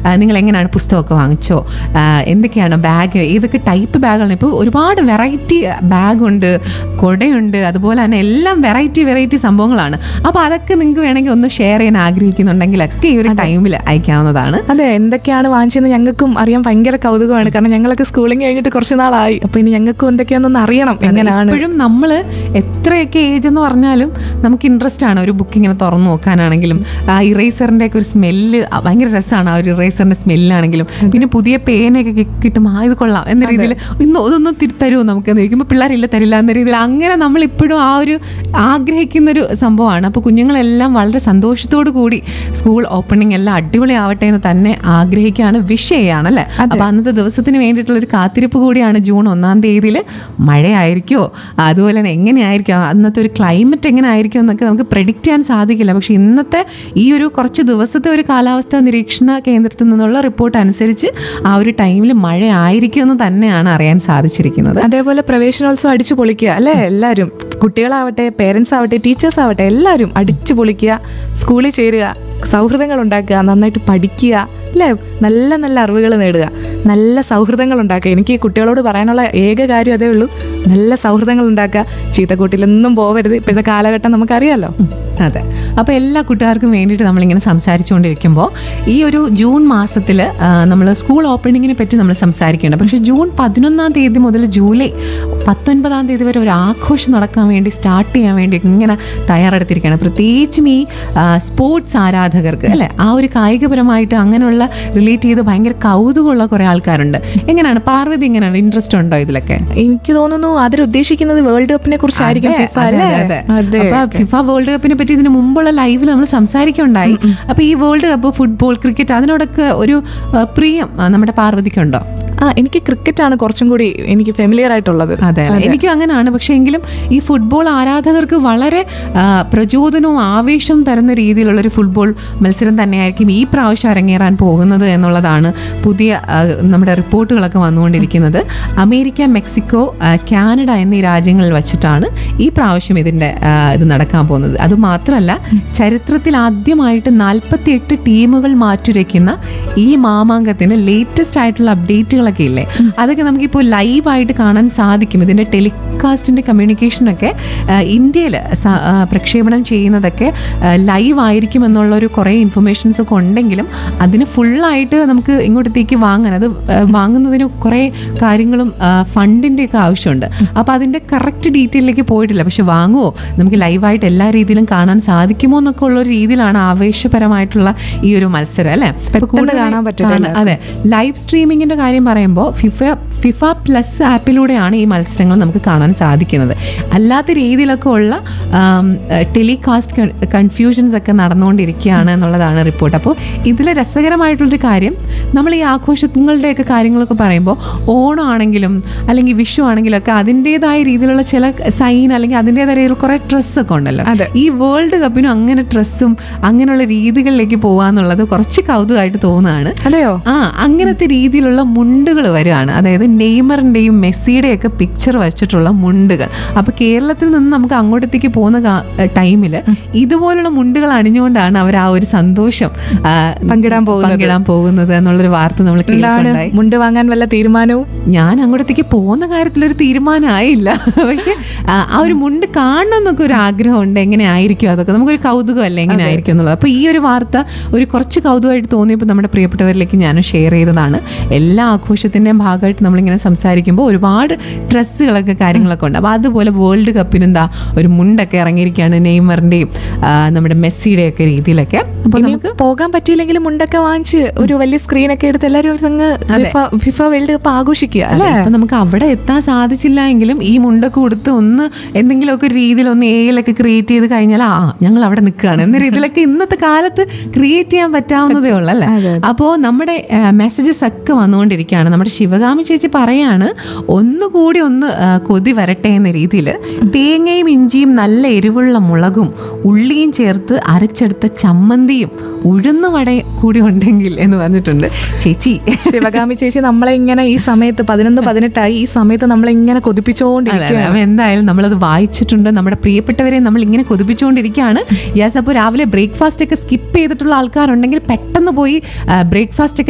ആ, നിങ്ങൾ എങ്ങനെയാണ് പുസ്തകമൊക്കെ വാങ്ങിച്ചോ ആ, എന്തൊക്കെയാണ് ബാഗ് ഏതൊക്കെ ടൈപ്പ് ബാഗാണ് ഇപ്പോൾ ഒരുപാട് വെറൈറ്റി ബാഗുണ്ട് കുടയുണ്ട് അതുപോലെ തന്നെ എല്ലാം വെറൈറ്റി വെറൈറ്റി സംഭവങ്ങളാണ് അപ്പോൾ അതൊക്കെ നിങ്ങൾക്ക് വേണമെങ്കിൽ ഒന്ന് ഷെയർ ചെയ്യാൻ ആഗ്രഹിക്കുന്നുണ്ടെങ്കിലൊക്കെ ഈ ഒരു ടൈമിൽ അയക്കാവുന്നതാണ് അതെ എന്തൊക്കെയാണ് വാങ്ങിച്ചതെന്ന് ഞങ്ങൾക്കും അറിയാൻ ഭയങ്കര കൗതുകമാണ് കാരണം ഞങ്ങളൊക്കെ സ്കൂളിംഗ് കഴിഞ്ഞിട്ട് കുറച്ച് നാളായി അപ്പൊ ഇനി ഞങ്ങൾക്കും എന്തൊക്കെയാണെന്നൊന്ന് അറിയണം എങ്ങനെയാണ് ഇപ്പോഴും നമ്മൾ എത്രയൊക്കെ ഏജ് എന്ന് പറഞ്ഞാലും നമുക്ക് ഇൻട്രസ്റ്റ് ആണ് ഒരു ബുക്ക് ഇങ്ങനെ തുറന്നു നോക്കാനാണെങ്കിലും ആ ഇറേസറിന്റെ ഒക്കെ ഒരു സ്മെല്ല് ഭയങ്കര രസമാണ് ആ ഒരു ഇറേസറിന്റെ സ്മെല്ലാണെങ്കിലും പിന്നെ പുതിയ പേനയൊക്കെ കി- കിട്ടും ആ ഇത് കൊള്ളാം എന്ന രീതിയിൽ ഇന്ന് ഇതൊന്നും തിരി തരുമോ നമുക്ക് എന്ന് ചോദിക്കുമ്പോൾ പിള്ളേരില്ല തരില്ല എന്ന രീതിയിൽ അങ്ങനെ നമ്മൾ ഇപ്പോഴും ആ ഒരു ആഗ്രഹിക്കുന്ന ഒരു സംഭവമാണ് അപ്പോൾ കുഞ്ഞുങ്ങളെല്ലാം വളരെ സന്തോഷത്തോടു കൂടി സ്കൂൾ ഓപ്പണിംഗ് എല്ലാം അടിപൊളിയാവട്ടെ എന്ന് തന്നെ ആഗ്രഹിക്കുകയാണ് വിഷ് ചെയ്യാണ് അല്ലേ അപ്പൊ അന്നത്തെ ദിവസത്തിന് വേണ്ടിയിട്ടുള്ള ഒരു കാത്തിരിപ്പ് കൂടിയാണ് ജൂൺ ഒന്നാം തീയതിയിൽ മഴയായിരിക്കുമോ അതുപോലെ തന്നെ എങ്ങനെയായിരിക്കും അന്നത്തെ ഒരു ക്ലൈമറ്റ് എങ്ങനെ ആയിരിക്കും എന്നൊക്കെ നമുക്ക് പ്രെഡിക്റ്റ് ചെയ്യാൻ സാധിക്കില്ല പക്ഷെ ഇന്നത്തെ ഈ ഒരു കുറച്ച് ദിവസത്തെ ഒരു കാലാവസ്ഥാ നിരീക്ഷണ കേന്ദ്രത്തിൽ നിന്നുള്ള റിപ്പോർട്ട് അനുസരിച്ച് ആ ഒരു ടൈമിൽ മഴ ആയിരിക്കും എന്ന് തന്നെയാണ് അറിയാൻ സാധിച്ചിരിക്കുന്നത് അതേപോലെ പ്രവേശനോത്സവം അടിച്ചു പൊളിക്കുക അല്ലേ എല്ലാവരും കുട്ടികളാവട്ടെ പേരൻസ് ആവട്ടെ ടീച്ചേഴ്സ് ആവട്ടെ എല്ലാവരും അടിച്ചു പൊളിക്കുക സ്കൂളിൽ ചേരുക സൗഹൃദങ്ങൾ ഉണ്ടാക്കുക നന്നായിട്ട് പഠിക്കുക അല്ലേ നല്ല നല്ല അറിവുകൾ നേടുക നല്ല സൗഹൃദങ്ങൾ ഉണ്ടാക്കുക എനിക്ക് ഈ കുട്ടികളോട് പറയാനുള്ള ഏക കാര്യം അതേ ഉള്ളൂ നല്ല സൗഹൃദങ്ങൾ ഉണ്ടാക്കുക ചീത്തക്കൂട്ടിലൊന്നും പോവരുത് ഇപ്പോഴത്തെ കാലഘട്ടം നമുക്കറിയാലോ അതെ അപ്പോൾ എല്ലാ കൂട്ടുകാർക്കും വേണ്ടിയിട്ട് നമ്മളിങ്ങനെ സംസാരിച്ചുകൊണ്ടിരിക്കുമ്പോൾ ഈ ഒരു ജൂൺ മാസത്തിൽ നമ്മൾ സ്കൂൾ ഓപ്പണിങ്ങിനെ പറ്റി നമ്മൾ സംസാരിക്കേണ്ട പക്ഷേ ജൂൺ പതിനൊന്നാം തീയതി മുതൽ ജൂലൈ പത്തൊൻപതാം തീയതി വരെ ഒരു ആഘോഷം നടക്കാൻ വേണ്ടി സ്റ്റാർട്ട് ചെയ്യാൻ വേണ്ടി ഇങ്ങനെ തയ്യാറെടുത്തിരിക്കുകയാണ് പ്രത്യേകിച്ചും ഈ ആ, സ്പോർട്സ് ആരാധകർക്ക് അല്ലേ ആ ഒരു കായികപരമായിട്ട് അങ്ങനെയുള്ള റിലേറ്റ് ചെയ്ത് ഭയങ്കര കൗതുകമുള്ള കുറേ ആൾക്കാരുണ്ട് എങ്ങനെയാണ് പാർവതി എങ്ങനെയാണ് ഇൻട്രസ്റ്റ് ഉണ്ടോ ഇതിലൊക്കെ എനിക്ക് തോന്നുന്നു അതിൽ ഉദ്ദേശിക്കുന്നത് വേൾഡ് കപ്പിനെ കുറിച്ചായിരിക്കും അതെ, ഫിഫ അതെ, അല്ലേ അതെ. അതെ അപ്പൊ ഫിഫ വേൾഡ് കപ്പിനെ പറ്റി ഇതിന് മുമ്പുള്ള ലൈവിൽ നമ്മൾ സംസാരിക്കുണ്ടായി അപ്പൊ ഈ വേൾഡ് കപ്പ് ഫുട്ബോൾ ക്രിക്കറ്റ് അതിനോടൊക്കെ ഒരു ആ, പ്രിയം ആ, നമ്മുടെ പാർവതിക്കുണ്ടോ ആ എനിക്ക് ക്രിക്കറ്റ് ആണ് കുറച്ചും കൂടി എനിക്ക് ഫെമിലിയർ ആയിട്ടുള്ളത് അതെ അല്ലേ? എനിക്കും അങ്ങനെയാണ് പക്ഷെ എങ്കിലും ഈ ഫുട്ബോൾ ആരാധകർക്ക് വളരെ ആ, പ്രചോദനവും ആവേശവും തരുന്ന രീതിയിലുള്ള ഒരു ഫുട്ബോൾ മത്സരം തന്നെയായിരിക്കും ഈ പ്രാവശ്യം അരങ്ങേറാൻ പോകുന്നത് എന്നുള്ളതാണ് പുതിയ ആ, നമ്മുടെ റിപ്പോർട്ടുകളൊക്കെ വന്നുകൊണ്ടിരിക്കുന്നത് അമേരിക്ക മെക്സിക്കോ ആ, കാനഡ എന്നീ രാജ്യങ്ങളിൽ വച്ചിട്ടാണ് ഈ പ്രാവശ്യം ഇതിന്റെ ആ, ഇത് നടക്കാൻ പോകുന്നത് അത് മാത്രമല്ല ചരിത്രത്തിൽ ആദ്യമായിട്ട് നാൽപ്പത്തി എട്ട് ടീമുകൾ മാറ്റുരയ്ക്കുന്ന ഈ മാമാങ്കത്തിന് ലേറ്റസ്റ്റ് ആയിട്ടുള്ള അപ്ഡേറ്റുകളൊക്കെ ഇല്ലേ അതൊക്കെ നമുക്കിപ്പോൾ ലൈവായിട്ട് കാണാൻ സാധിക്കും ഇതിന്റെ ടെലികാസ്റ്റിന്റെ കമ്മ്യൂണിക്കേഷനൊക്കെ ഇന്ത്യയിൽ പ്രക്ഷേപണം ചെയ്യുന്നതൊക്കെ ലൈവ് ആയിരിക്കും എന്നുള്ള ഒരു കുറേ ഇൻഫർമേഷൻസ് ഒക്കെ ഉണ്ടെങ്കിലും അതിന് ഫുള്ളായിട്ട് നമുക്ക് ഇങ്ങോട്ടത്തേക്ക് വാങ്ങാൻ അത് ആ, വാങ്ങുന്നതിന് കുറേ കാര്യങ്ങളും ഫണ്ടിൻ്റെ ഒക്കെ ആവശ്യമുണ്ട് അപ്പോൾ അതിൻ്റെ കറക്റ്റ് ഡീറ്റെയിലേക്ക് പോയിട്ടില്ല പക്ഷെ വാങ്ങുമോ നമുക്ക് ലൈവായിട്ട് എല്ലാ രീതിയിലും കാണാൻ സാധിക്കുമോ എന്നൊക്കെ ഉള്ള ഒരു രീതിയിലാണ് ആവേശപരമായിട്ടുള്ള ഈ ഒരു മത്സരം അല്ലേ അപ്പൊ പെട്ടെന്ന് കൂടുതൽ കാണാൻ പറ്റും കാണാൻ- അതെ ലൈവ് സ്ട്രീമിങ്ങിന്റെ കാര്യം പറയുമ്പോൾ ഫിഫ ഫിഫ പ്ലസ് ആപ്പിലൂടെയാണ് ഈ മത്സരങ്ങൾ നമുക്ക് കാണാൻ സാധിക്കുന്നത് അല്ലാത്ത രീതിയിലൊക്കെ ഉള്ള ടെലികാസ്റ്റ് കൺഫ്യൂഷൻസ് ഒക്കെ നടന്നുകൊണ്ടിരിക്കുകയാണ് എന്നുള്ളതാണ് റിപ്പോർട്ട് അപ്പോൾ ഇതിൽ രസകരമായിട്ടുള്ളൊരു കാര്യം നമ്മൾ ഈ ആഘോഷങ്ങളുടെയൊക്കെ കാര്യങ്ങളൊക്കെ പറയുമ്പോൾ ഓണം ആണെങ്കിലും അല്ലെങ്കിൽ വിഷു ആണെങ്കിലും ഒക്കെ അതിൻ്റെതായ രീതിയിലുള്ള ചില സൈൻ അല്ലെങ്കിൽ അതിൻ്റെതായ രീതിയിൽ കുറേ ഡ്രസ്സൊക്കെ ഉണ്ടല്ലോ അതെ. ഈ വേൾഡ് കപ്പിനും അങ്ങനെ ഡ്രസ്സും അങ്ങനെയുള്ള രീതികളിലേക്ക് പോകാന്നുള്ളത് കുറച്ച് കൗതുകമായിട്ട് തോന്നുകയാണ് അതെയോ ആ അങ്ങനത്തെ രീതിയിലുള്ള മുണ്ടുകൾ വരികയാണ് അതായത് നെയ്മറിന്റെയും മെസ്സിയുടെയും ഒക്കെ പിക്ചർ വെച്ചിട്ടുള്ള മുണ്ടുകൾ അപ്പൊ കേരളത്തിൽ നിന്ന് നമുക്ക് അങ്ങോട്ടത്തേക്ക് പോകുന്ന ടൈമിൽ ഇതുപോലുള്ള മുണ്ടുകൾ അണിഞ്ഞുകൊണ്ടാണ് അവർ ആ ഒരു സന്തോഷം ആ, പങ്കിടാൻ പോകുന്നത്. പങ്കിടാൻ പോകുന്നത് എന്നുള്ളൊരു വാർത്ത നമ്മൾ എന്താണ് കേൾക്കുന്നുണ്ടായി മുണ്ട് വാങ്ങാൻ വല്ല തീരുമാനവും ഞാൻ അങ്ങോട്ടത്തേക്ക് പോകുന്ന കാര്യത്തിലൊരു തീരുമാനമായില്ല പക്ഷെ ആ ആ ഒരു മുണ്ട് കാണണം എന്നൊക്കെ ഒരു ആഗ്രഹമുണ്ട് എങ്ങനെ ആയിരിക്കും അതൊക്കെ നമുക്കൊരു കൗതുകമല്ലേ എങ്ങനെ ആയിരിക്കും എന്നുള്ളത് അപ്പോൾ ഈ ഒരു വാർത്ത ഒരു കുറച്ച് കൗതുകമായിട്ട് തോന്നിയപ്പോൾ നമ്മുടെ പ്രിയപ്പെട്ടവരിലേക്ക് ഞാൻ ഷെയർ ചെയ്തതാണ് എല്ലാ ആഘോഷത്തിൻ്റെയും ഭാഗമായിട്ട് നമ്മളിങ്ങനെ സംസാരിക്കുമ്പോൾ ഒരുപാട് ഡ്രസ്സുകളൊക്കെ കാര്യങ്ങളൊക്കെ ഉണ്ട് അപ്പോൾ അതുപോലെ വേൾഡ് കപ്പിനെന്താ ഒരു മുണ്ടൊക്കെ ഇറങ്ങിയിരിക്കുകയാണ് നെയ്മറിൻ്റെയും നമ്മുടെ മെസ്സിയുടെയും ഒക്കെ രീതിയിലൊക്കെ അപ്പോൾ ഇനി നമുക്ക് പോകാൻ പറ്റിയില്ലെങ്കിലും മുണ്ടൊക്കെ വാങ്ങിച്ച് ഒരു വലിയ സ്ക്രീനൊക്കെ എടുത്ത് എല്ലാവരും ഒരു അങ്ങ് ഫിഫ ഫിഫ വേൾഡ് കപ്പ് ആഘോഷിക്കുക അല്ലേ അപ്പൊ നമുക്ക് അവിടെ എത്താൻ സാധിച്ചില്ല എങ്കിലും ഈ മുണ്ടൊക്കെ കൊടുത്ത് ഒന്ന് എന്തെങ്കിലുമൊക്കെ ഒരു രീതിയിൽ ഒന്ന് ഏയിലൊക്കെ ക്രിയേറ്റ് ചെയ്ത് കഴിഞ്ഞാൽ ആ ഞങ്ങൾ അവിടെ നിൽക്കുകയാണ് എന്ന രീതിയിലൊക്കെ ഇന്നത്തെ കാലത്ത് ക്രിയേറ്റ് ചെയ്യാൻ പറ്റാവുന്നതേ ഉള്ളൂ അല്ലേ അപ്പോൾ നമ്മുടെ മെസ്സേജസ് ഒക്കെ വന്നുകൊണ്ടിരിക്കുകയാണ് നമ്മുടെ ശിവകാമി ചേച്ചി പറയാണ് ഒന്നുകൂടി ഒന്ന് ആ, കൊതി വരട്ടെ എന്ന രീതിയിൽ തേങ്ങയും ഇഞ്ചിയും നല്ല എരിവുള്ള മുളകും ഉള്ളിയും ചേർത്ത് അരച്ചെടുത്ത ചമ്മന്തിയും ഉഴുന്നുവട കൂടി ഉണ്ടെങ്കിൽ എന്ന് പറഞ്ഞിട്ടുണ്ട് ചേച്ചി ശിവകാമി ചേച്ചി നമ്മളെ ഇങ്ങനെ ഈ സമയത്ത് പതിനൊന്ന് പതിനെട്ടായി ഈ സമയത്ത് നമ്മളെ ഇങ്ങനെ അതെ, കൊതിപ്പിച്ചുകൊണ്ടിരിക്കുകയാണ് അതെ. അപ്പൊ എന്തായാലും നമ്മളത് വായിച്ചിട്ടുണ്ട് നമ്മുടെ പ്രിയപ്പെട്ടവരെ നമ്മൾ ഇങ്ങനെ കൊതിപ്പിച്ചുകൊണ്ടിരിക്കുകയാണ് യെസ് അപ്പോൾ രാവിലെ ബ്രേക്ക്ഫാസ്റ്റ് ഒക്കെ സ്കിപ്പ് ചെയ്തിട്ടുള്ള ആൾക്കാരുണ്ടെങ്കിൽ പെട്ടെന്ന് പോയി ബ്രേക്ക്ഫാസ്റ്റ് ഒക്കെ